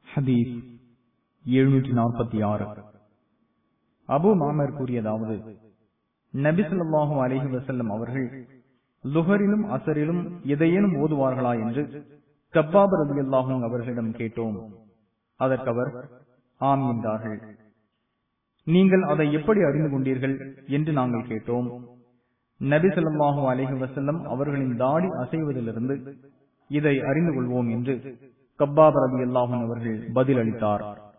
ஹதீஸ் எழுநூற்றி நாற்பத்தி ஆறு அபு மாமர் கூறியதாவது நபிசல்லாஹு அலஹி வசல்லம் அவர்கள் லுஹரிலும் அசரிலும் எதையேனும் ஓதுவார்களா என்று கப்பாப் ரதி அல்லாஹும் அவர்களிடம் கேட்டோம் அதற்கவர் ஆம் என்றார்கள் நீங்கள் அதை எப்படி அறிந்து கொண்டீர்கள் என்று நாங்கள் கேட்டோம் நபி சொல்லாஹு அலஹி வசல்லம் அவர்களின் தாடி அசைவதிலிருந்து இதை அறிந்து கொள்வோம் என்று கப்பாப் ரதி அல்லாஹும் அவர்கள் பதில் அளித்தார்